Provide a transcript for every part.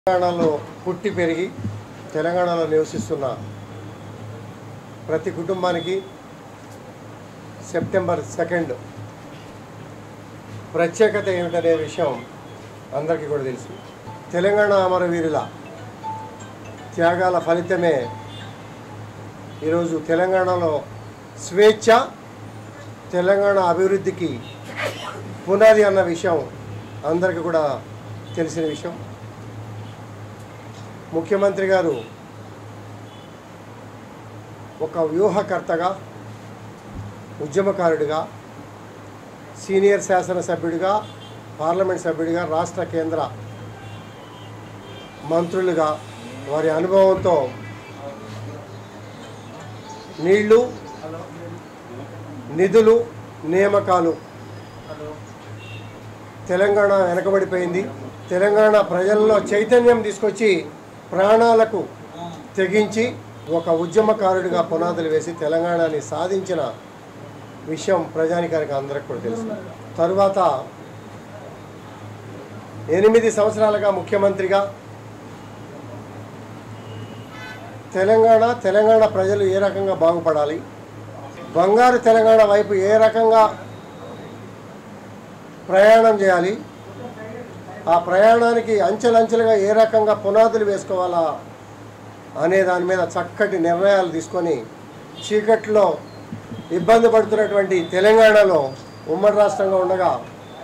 తెలంగాణలో పుట్టి పెరిగి తెలంగాణలో నివసిస్తున్న ప్రతి కుటుంబానికి సెప్టెంబర్ సెకండ్ ప్రత్యేకత ఏమిటనే విషయం అందరికీ కూడా తెలుసు తెలంగాణ అమరవీరుల త్యాగాల ఫలితమే ఈరోజు తెలంగాణలో స్వేచ్ఛ తెలంగాణ అభివృద్ధికి పునాది అన్న విషయం అందరికీ కూడా తెలిసిన విషయం ముఖ్యమంత్రి గారు ఒక వ్యూహకర్తగా ఉద్యమకారుడిగా సీనియర్ శాసనసభ్యుడిగా పార్లమెంట్ సభ్యుడిగా రాష్ట్ర కేంద్ర మంత్రులుగా వారి అనుభవంతో నీళ్లు నిధులు నియామకాలు తెలంగాణ వెనకబడిపోయింది తెలంగాణ ప్రజల్లో చైతన్యం తీసుకొచ్చి ప్రాణాలకు తెగించి ఒక ఉద్యమకారుడిగా పునాదులు వేసి తెలంగాణని సాధించిన విషయం ప్రజానికానికి అందరికి కూడా తెలుసు తరువాత ఎనిమిది సంవత్సరాలుగా ముఖ్యమంత్రిగా తెలంగాణ తెలంగాణ ప్రజలు ఏ రకంగా బాగుపడాలి బంగారు తెలంగాణ వైపు ఏ రకంగా ప్రయాణం చేయాలి ఆ ప్రయాణానికి అంచెలంచెలుగా ఏ రకంగా పునాదులు వేసుకోవాలా అనే దాని మీద చక్కటి నిర్ణయాలు తీసుకొని చీకట్లో ఇబ్బంది పడుతున్నటువంటి తెలంగాణలో ఉమ్మడి రాష్ట్రంగా ఉండగా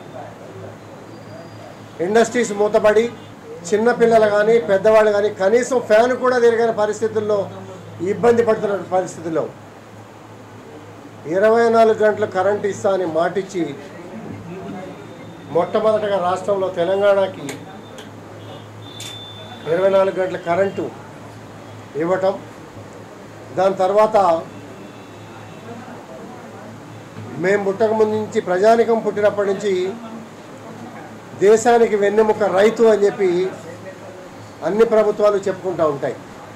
ఇండస్ట్రీస్ మూతపడి చిన్నపిల్లలు కానీ పెద్దవాళ్ళు కానీ కనీసం ఫ్యాన్ కూడా తిరగని పరిస్థితుల్లో ఇబ్బంది పడుతున్న పరిస్థితుల్లో ఇరవై నాలుగు గంటలు కరెంట్ ఇస్తా అని మాటిచ్చి మొట్టమొదటగా రాష్ట్రంలో తెలంగాణకి ఇరవై నాలుగు గంటల కరెంటు ఇవ్వటం దాని తర్వాత మేము పుట్టక ముందు నుంచి ప్రజానికం పుట్టినప్పటి నుంచి దేశానికి వెన్నెముక రైతు అని చెప్పి అన్ని ప్రభుత్వాలు చెప్పుకుంటూ ఉంటాయి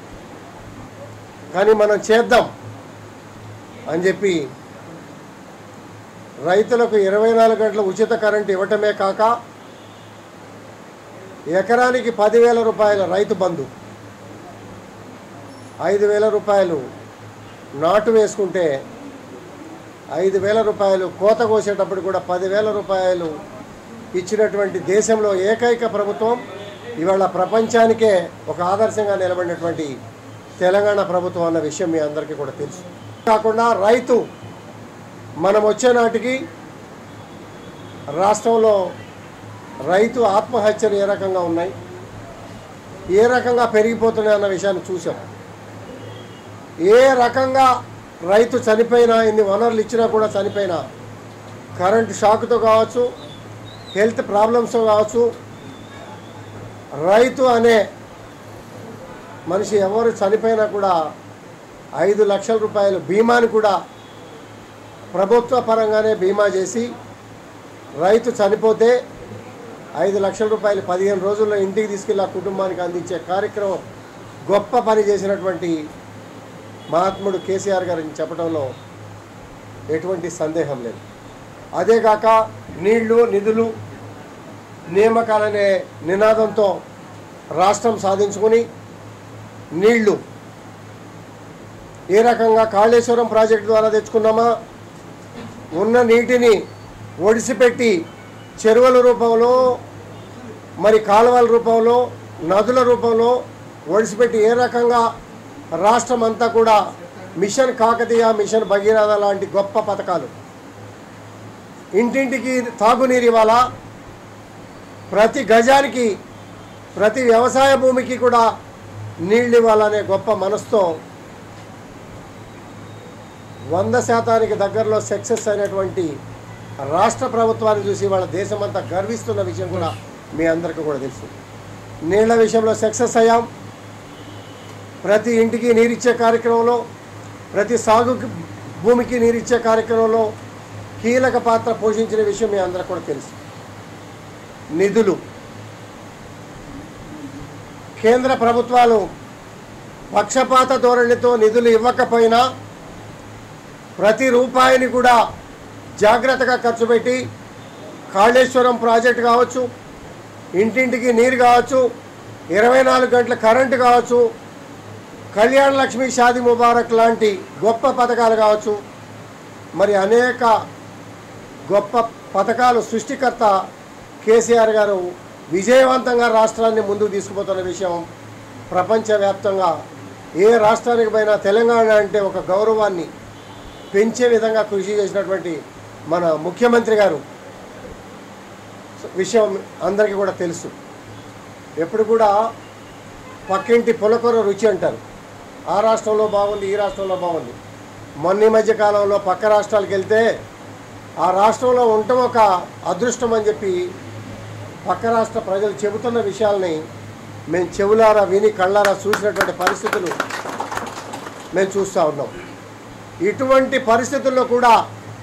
కానీ మనం చేద్దాం అని చెప్పి రైతులకు ఇరవై నాలుగు గంటల ఉచిత కరెంటు ఇవ్వటమే కాక ఎకరానికి పదివేల రూపాయల రైతు బంధు ఐదు వేల రూపాయలు నాటు వేసుకుంటే ఐదు వేల రూపాయలు కోత కోసేటప్పుడు కూడా పదివేల రూపాయలు ఇచ్చినటువంటి దేశంలో ఏకైక ప్రభుత్వం ఇవాళ ప్రపంచానికే ఒక ఆదర్శంగా నిలబడినటువంటి తెలంగాణ ప్రభుత్వం అన్న విషయం మీ అందరికీ కూడా తెలుసు కాకుండా రైతు మనం వచ్చే నాటికి రాష్ట్రంలో రైతు ఆత్మహత్యలు ఏ రకంగా ఉన్నాయి ఏ రకంగా పెరిగిపోతున్నాయి అన్న విషయాన్ని చూసాం ఏ రకంగా రైతు చనిపోయినా ఇన్ని వనరులు ఇచ్చినా కూడా చనిపోయినా కరెంటు షాక్తో కావచ్చు హెల్త్ ప్రాబ్లమ్స్తో కావచ్చు రైతు అనే మనిషి ఎవరు చనిపోయినా కూడా ఐదు లక్షల రూపాయలు బీమాని కూడా ప్రభుత్వ పరంగానే బీమా చేసి రైతు చనిపోతే ఐదు లక్షల రూపాయలు పదిహేను రోజుల్లో ఇంటికి తీసుకెళ్ళి ఆ కుటుంబానికి అందించే కార్యక్రమం గొప్ప పని చేసినటువంటి మహాత్ముడు కేసీఆర్ గారిని చెప్పడంలో ఎటువంటి సందేహం లేదు అదే కాక నీళ్లు నిధులు నియామకాలనే నినాదంతో రాష్ట్రం సాధించుకుని నీళ్లు ఏ రకంగా కాళేశ్వరం ప్రాజెక్టు ద్వారా తెచ్చుకున్నామా ఉన్న నీటిని ఒడిసిపెట్టి చెరువుల రూపంలో మరి కాలువల రూపంలో నదుల రూపంలో ఒడిసిపెట్టి ఏ రకంగా రాష్ట్రం అంతా కూడా మిషన్ కాకతీయ మిషన్ భగీరథ లాంటి గొప్ప పథకాలు ఇంటింటికి తాగునీరు ఇవ్వాలా ప్రతి గజానికి ప్రతి వ్యవసాయ భూమికి కూడా నీళ్ళు ఇవ్వాలనే గొప్ప మనసుతో వంద శాతానికి దగ్గరలో సక్సెస్ అయినటువంటి రాష్ట్ర ప్రభుత్వాన్ని చూసి వాళ్ళ దేశమంతా గర్విస్తున్న విషయం కూడా మీ అందరికీ కూడా తెలుసు నీళ్ల విషయంలో సక్సెస్ అయ్యాం ప్రతి ఇంటికి నీరిచ్చే కార్యక్రమంలో ప్రతి సాగు భూమికి నీరిచ్చే కార్యక్రమంలో కీలక పాత్ర పోషించిన విషయం మీ అందరికి కూడా తెలుసు నిధులు కేంద్ర ప్రభుత్వాలు పక్షపాత ధోరణితో నిధులు ఇవ్వకపోయినా ప్రతి రూపాయిని కూడా జాగ్రత్తగా ఖర్చు పెట్టి కాళేశ్వరం ప్రాజెక్ట్ కావచ్చు ఇంటింటికి నీరు కావచ్చు ఇరవై నాలుగు గంటల కరెంటు కావచ్చు కళ్యాణ లక్ష్మి షాది ముబారక్ లాంటి గొప్ప పథకాలు కావచ్చు మరి అనేక గొప్ప పథకాలు సృష్టికర్త కేసీఆర్ గారు విజయవంతంగా రాష్ట్రాన్ని ముందుకు తీసుకుపోతున్న విషయం ప్రపంచవ్యాప్తంగా ఏ రాష్ట్రానికి పోయినా తెలంగాణ అంటే ఒక గౌరవాన్ని పెంచే విధంగా కృషి చేసినటువంటి మన ముఖ్యమంత్రి గారు విషయం అందరికీ కూడా తెలుసు ఎప్పుడు కూడా పక్కింటి పులకూర రుచి అంటారు ఆ రాష్ట్రంలో బాగుంది ఈ రాష్ట్రంలో బాగుంది మొన్న ఈ మధ్య కాలంలో పక్క రాష్ట్రాలకు వెళ్తే ఆ రాష్ట్రంలో ఉండటం ఒక అదృష్టం అని చెప్పి పక్క రాష్ట్ర ప్రజలు చెబుతున్న విషయాల్ని మేము చెవులారా విని కళ్ళారా చూసినటువంటి పరిస్థితులు మేము చూస్తూ ఉన్నాం ఇటువంటి పరిస్థితుల్లో కూడా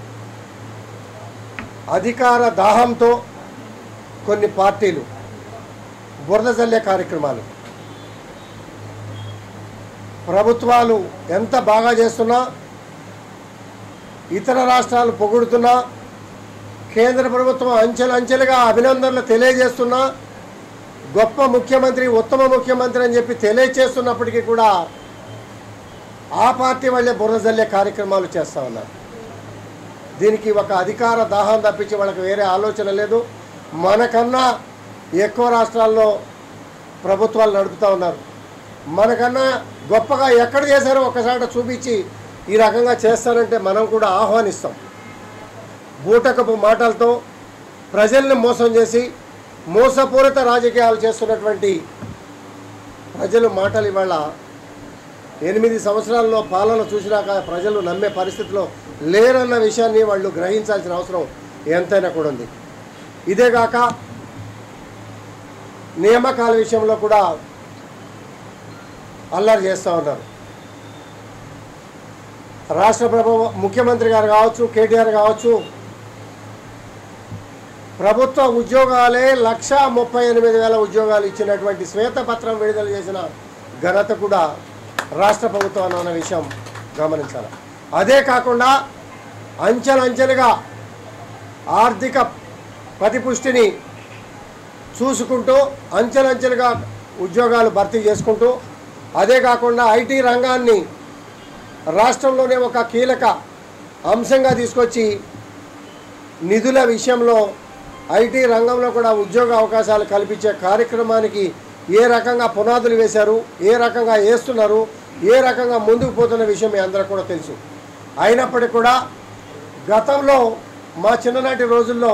అధికార దాహంతో కొన్ని పార్టీలు బురద జల్లే కార్యక్రమాలు ప్రభుత్వాలు ఎంత బాగా చేస్తున్నా ఇతర రాష్ట్రాలు పొగుడుతున్నా కేంద్ర ప్రభుత్వం అంచెలంచెలుగా అభినందనలు తెలియజేస్తున్నా గొప్ప ముఖ్యమంత్రి ఉత్తమ ముఖ్యమంత్రి అని చెప్పి తెలియజేస్తున్నప్పటికీ కూడా ఆ పార్టీ వాళ్ళే బురద జల్లే కార్యక్రమాలు చేస్తూ ఉన్నారు దీనికి ఒక అధికార దాహం తప్పించి వాళ్ళకి వేరే ఆలోచన లేదు మనకన్నా ఎక్కువ రాష్ట్రాల్లో ప్రభుత్వాలు నడుపుతూ ఉన్నారు మనకన్నా గొప్పగా ఎక్కడ చేశారో ఒకసారి చూపించి ఈ రకంగా చేస్తారంటే మనం కూడా ఆహ్వానిస్తాం బూటకపు మాటలతో ప్రజల్ని మోసం చేసి మోసపూరిత రాజకీయాలు చేస్తున్నటువంటి ప్రజలు మాటలు ఇవాళ ఎనిమిది సంవత్సరాల్లో పాలన చూసినాక ప్రజలు నమ్మే పరిస్థితిలో లేరన్న విషయాన్ని వాళ్ళు గ్రహించాల్సిన అవసరం ఎంతైనా కూడా ఉంది ఇదే కాక నియామకాల విషయంలో కూడా అల్లరి చేస్తూ ఉన్నారు రాష్ట్ర ప్రభు ముఖ్యమంత్రి గారు కావచ్చు కేటీఆర్ కావచ్చు ప్రభుత్వ ఉద్యోగాలే లక్ష ముప్పై ఎనిమిది వేల ఉద్యోగాలు ఇచ్చినటువంటి శ్వేతపత్రం విడుదల చేసిన ఘనత కూడా రాష్ట్ర ప్రభుత్వం అన్న విషయం గమనించాలి అదే కాకుండా అంచెలంచెలుగా ఆర్థిక ప్రతిపుష్టిని చూసుకుంటూ అంచెలంచెలుగా ఉద్యోగాలు భర్తీ చేసుకుంటూ అదే కాకుండా ఐటీ రంగాన్ని రాష్ట్రంలోనే ఒక కీలక అంశంగా తీసుకొచ్చి నిధుల విషయంలో ఐటీ రంగంలో కూడా ఉద్యోగ అవకాశాలు కల్పించే కార్యక్రమానికి ఏ రకంగా పునాదులు వేశారు ఏ రకంగా వేస్తున్నారు ఏ రకంగా ముందుకు పోతున్న విషయం మీ అందరికీ కూడా తెలుసు అయినప్పటికీ కూడా గతంలో మా చిన్ననాటి రోజుల్లో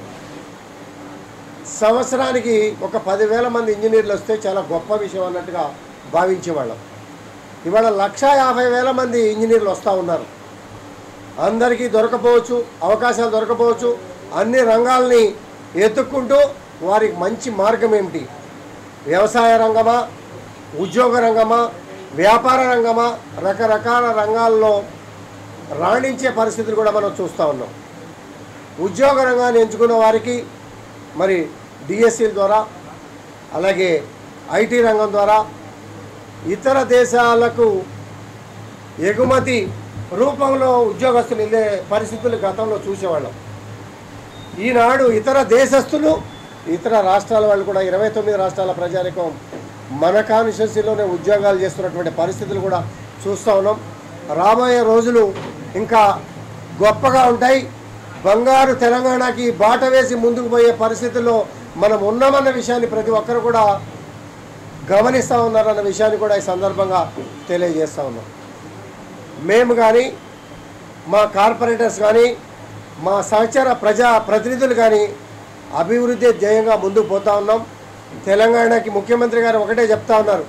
సంవత్సరానికి ఒక పదివేల మంది ఇంజనీర్లు వస్తే చాలా గొప్ప విషయం అన్నట్టుగా భావించేవాళ్ళం ఇవాళ లక్ష యాభై వేల మంది ఇంజనీర్లు వస్తూ ఉన్నారు అందరికీ దొరకపోవచ్చు అవకాశాలు దొరకపోవచ్చు అన్ని రంగాల్ని ఎత్తుక్కుంటూ వారికి మంచి మార్గం ఏమిటి వ్యవసాయ రంగమా ఉద్యోగ రంగమా వ్యాపార రంగమా రకరకాల రంగాల్లో రాణించే పరిస్థితులు కూడా మనం చూస్తూ ఉన్నాం ఉద్యోగ రంగాన్ని ఎంచుకున్న వారికి మరి డిఎస్సీల ద్వారా అలాగే ఐటీ రంగం ద్వారా ఇతర దేశాలకు ఎగుమతి రూపంలో ఉద్యోగస్తులు వెళ్ళే పరిస్థితులు గతంలో చూసేవాళ్ళం ఈనాడు ఇతర దేశస్తులు ఇతర రాష్ట్రాల వాళ్ళు కూడా ఇరవై తొమ్మిది రాష్ట్రాల ప్రజానికం మన కాన్స్టిట్యున్సీలోనే ఉద్యోగాలు చేస్తున్నటువంటి పరిస్థితులు కూడా చూస్తూ ఉన్నాం రాబోయే రోజులు ఇంకా గొప్పగా ఉంటాయి బంగారు తెలంగాణకి బాట వేసి ముందుకు పోయే పరిస్థితుల్లో మనం ఉన్నామన్న విషయాన్ని ప్రతి ఒక్కరు కూడా గమనిస్తూ ఉన్నారన్న విషయాన్ని కూడా ఈ సందర్భంగా తెలియజేస్తూ ఉన్నాం మేము కానీ మా కార్పొరేటర్స్ కానీ మా సహచర ప్రజా ప్రతినిధులు కానీ అభివృద్ధి ధ్యేయంగా ముందుకు పోతా ఉన్నాం తెలంగాణకి ముఖ్యమంత్రి గారు ఒకటే చెప్తా ఉన్నారు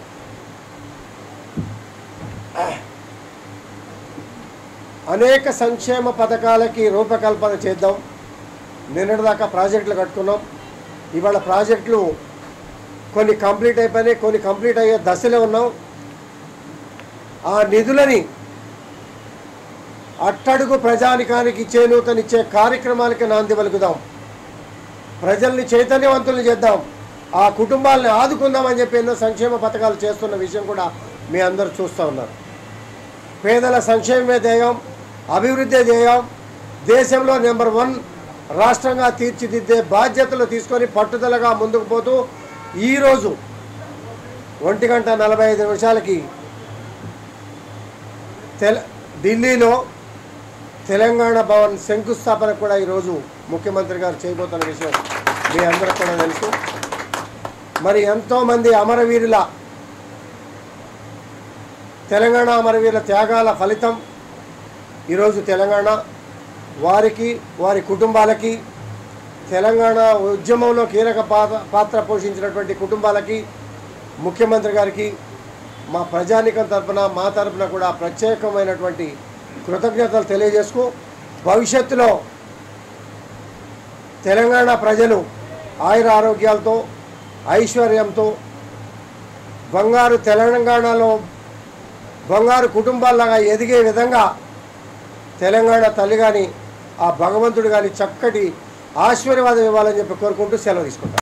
అనేక సంక్షేమ పథకాలకి రూపకల్పన చేద్దాం నిన్నటిదాకా ప్రాజెక్టులు కట్టుకున్నాం ఇవాళ ప్రాజెక్టులు కొన్ని కంప్లీట్ అయిపోయినాయి కొన్ని కంప్లీట్ అయ్యే దశలో ఉన్నాం ఆ నిధులని అట్టడుగు ప్రజానికానికి చేనూతనిచ్చే కార్యక్రమాలకి నాంది పలుకుదాం ప్రజల్ని చైతన్యవంతులు చేద్దాం ఆ కుటుంబాలని ఆదుకుందామని చెప్పి ఎన్నో సంక్షేమ పథకాలు చేస్తున్న విషయం కూడా మీ అందరూ చూస్తూ ఉన్నారు పేదల సంక్షేమమే ధ్యేయం అభివృద్ధి ధ్యేయం దేశంలో నెంబర్ వన్ రాష్ట్రంగా తీర్చిదిద్దే బాధ్యతలు తీసుకొని పట్టుదలగా ముందుకు పోతూ ఈరోజు ఒంటి గంట నలభై ఐదు నిమిషాలకి తెల ఢిల్లీలో తెలంగాణ భవన్ శంకుస్థాపన కూడా ఈరోజు ముఖ్యమంత్రి గారు చేయబోతున్న విషయం మీ అందరికి కూడా తెలుసు మరి ఎంతోమంది అమరవీరుల తెలంగాణ అమరవీరుల త్యాగాల ఫలితం ఈరోజు తెలంగాణ వారికి వారి కుటుంబాలకి తెలంగాణ ఉద్యమంలో కీలక పాత్ర పాత్ర పోషించినటువంటి కుటుంబాలకి ముఖ్యమంత్రి గారికి మా ప్రజానికం తరపున మా తరపున కూడా ప్రత్యేకమైనటువంటి కృతజ్ఞతలు తెలియజేసుకు భవిష్యత్తులో తెలంగాణ ప్రజలు ఆయుర ఆరోగ్యాలతో ఐశ్వర్యంతో బంగారు తెలంగాణలో బంగారు కుటుంబాల్లాగా ఎదిగే విధంగా తెలంగాణ తల్లి కానీ ఆ భగవంతుడు కానీ చక్కటి ఆశీర్వాదం ఇవ్వాలని చెప్పి కోరుకుంటూ సెలవు తీసుకుంటాను